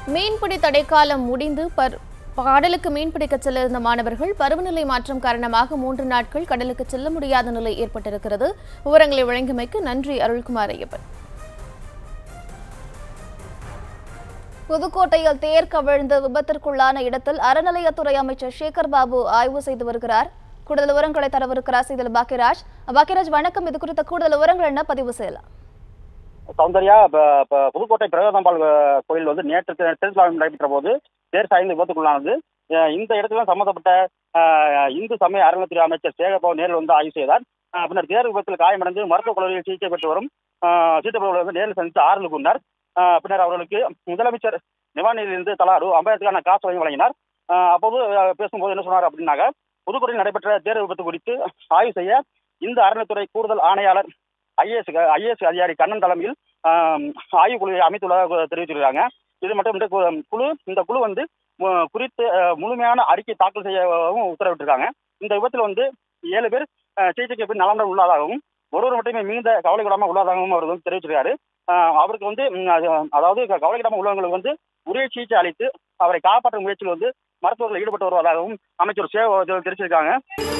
மீன்பிடி தடைக்காலம் முடிந்து பர் கடலுக்கு மீன்பிடிக்க செல்ல இருந்த மாணவர்கள் பருவநிலை மாற்றம் காரணமாக மூன்று நாட்கள் கடலுக்கு செல்ல முடியாத நிலை ஏற்பட்டிருக்கிறது விவரங்களை வழங்கியமைக்கு நன்றி அருள்குமார் ஐயப்பன் புதுக்கோட்டையில் தேர் கவிழ்ந்து விபத்திற்குள்ளான இடத்தில் அறநிலையத்துறை அமைச்சர் சேகர் பாபு ஆய்வு செய்து வருகிறார் கூடுதல் விவரங்களை தரவிருக்கிறார் செய்தல் பாக்கியராஜ் பாக்கியராஜ் வணக்கம் இது குறித்த கூடுதல் விவரங்கள் என்ன பதிவு செய்யலாம் சௌந்தர்யா இப்ப- இப்ப புதுக்கோட்டை பிரகதம்பாள் அஹ், கோயில் வந்து நேற்று தே- திருவிழா நடைபெற்ற போது தேர் சாய்ந்து விபத்துக்குள்ளானது அஹ், இந்த இடத்துல சம்பந்தப்பட்ட அஹ், இந்து சமய அறநிலையத்துறை அமைச்சர் சேகர்பாபு நேரில் வந்து ஆய்வு செய்தார் அஹ், பின்னர் தேர் விபத்தில் காயமடைந்து மருத்துவக் கல்லூரியில் சிகிச்சை பெற்று வரும் அஹ், சீத்தப்பகுதியில் வந்து நேரில் சந்தித்து ஆறுதல் கூறினார் அஹ், பின்னர் அவர்களுக்கு முதலமைச்சர் நிவாரணத்திலிருந்து தலா ரூ ஐம்பதாயிரத்துக்கான காசு வழங்கி வழங்கினார் அஹ், அப்போது அஹ், பேசும்போது என்ன சொன்னார் அப்படின்னாக்க புதுக்கோட்டையில் நடைபெற்ற தேர் விபத்து குறித்து ஆய்வு செய்ய இந்த அறநிலைத்துறை கூடுதல் ஆணையாளர் ஐஏஎஸ் ஐஏஎஸ் அதிகாரி கண்ணன் தலைமையில் ஆம், ஆய்வுக்குழுவை அமைத்துள்ளதாக தெரிவித்திருக்காங்க இது மட்டும் இந்த கு- குழு இந்த குழு வந்து மு- குறித்து அஹ், முழுமையான அறிக்கை தாக்கல் செய்யவும் உத்தரவிட்டிருக்காங்க இந்த விபத்தில் வந்து ஏழு பேர் அஹ், சிகிச்சைக்கு பின் நலமுடன் உள்ளதாகவும் ஒருவர் மட்டுமே மிகுந்த கவலைப்படாமல் உள்ளதாகவும் அவர் வந்து தெரிவிச்சிருக்காரு அஹ், அவருக்கு வந்து ம், அது- அதாவது க- கவலைப்படாமல் உள்ளவங்களுக்கு வந்து உரிய சிகிச்சை அளித்து அவரை காப்பாற்றும் முயற்சியில் வந்து மருத்துவர்கள் ஈடுபட்டு வருவதாகவும் அமைச்சர் சேவ தெரிவிச்சிருக்காங்க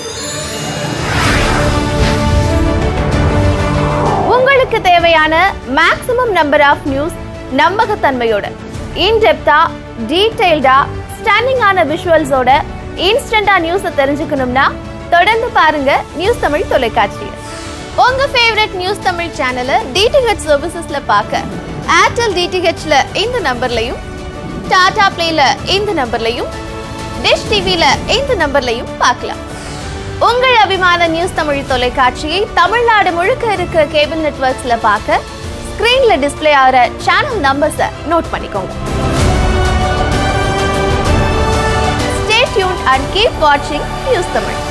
உங்களுக்கு தேவையான மேக்ஸிமம் நம்பர் ஆஃப் நியூஸ் நம்பகத்தன்மையோட இன்டெப்தா டீடைல்டா ஸ்டன்னிங்கான விஷுவல்ஸோட இன்ஸ்டண்டா நியூஸை தெரிஞ்சுக்கணும்னா தொடர்ந்து பாருங்க நியூஸ் தமிழ் தொலைக்காட்சியை உங்க ஃபேவரட் நியூஸ் தமிழ் சேனலை டிடிஹெச் சர்வீசஸ்ல பார்க்க ஏர்டெல் டிடிஹெச்ல இந்த நம்பர்லையும் டாடா பிளேல இந்த நம்பர்லையும் டிஷ் டிவில இந்த நம்பர்லையும் பார்க்கலாம் உங்கள் அபிமான நியூஸ் தமிழ் தொலைக்காட்சியை தமிழ்நாடு முழுக்க இருக்க கேபிள் நெட்வொர்க்ஸ்ல பார்க்க ஸ்கிரீன்ல டிஸ்ப்ளே ஆகிற சேனல் நம்பர்ஸை நோட் பண்ணிக்கோங்க ஸ்டே டியூன் அண்ட் கீப் வாட்சிங் நியூஸ் தமிழ்